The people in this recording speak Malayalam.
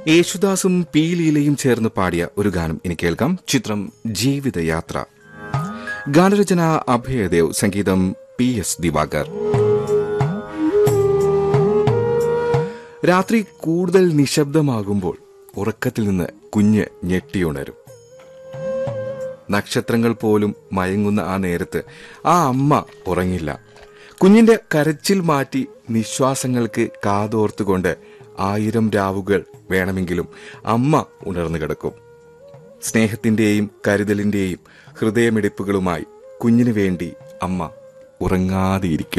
യേശുദാസും പി ലീലയും ചേർന്ന് പാടിയ ഒരു ഗാനം ഇനി കേൾക്കാം ചിത്രം ജീവിതയാത്ര ഗാനരചന അഭയദേവ് സംഗീതം പി എസ് ദിവാകർ രാത്രി കൂടുതൽ നിശബ്ദമാകുമ്പോൾ ഉറക്കത്തിൽ നിന്ന് കുഞ്ഞ് ഞെട്ടിയുണരും നക്ഷത്രങ്ങൾ പോലും മയങ്ങുന്ന ആ നേരത്ത് ആ അമ്മ ഉറങ്ങില്ല കുഞ്ഞിന്റെ കരച്ചിൽ മാറ്റി നിശ്വാസങ്ങൾക്ക് കാതോർത്തുകൊണ്ട് ആയിരം രാവുകൾ വേണമെങ്കിലും അമ്മ ഉണർന്നു കിടക്കും സ്നേഹത്തിന്റെയും കരുതലിന്റെയും ഹൃദയമിടിപ്പുകളുമായി കുഞ്ഞിനു വേണ്ടി അമ്മ ഉറങ്ങാതെയിരിക്കും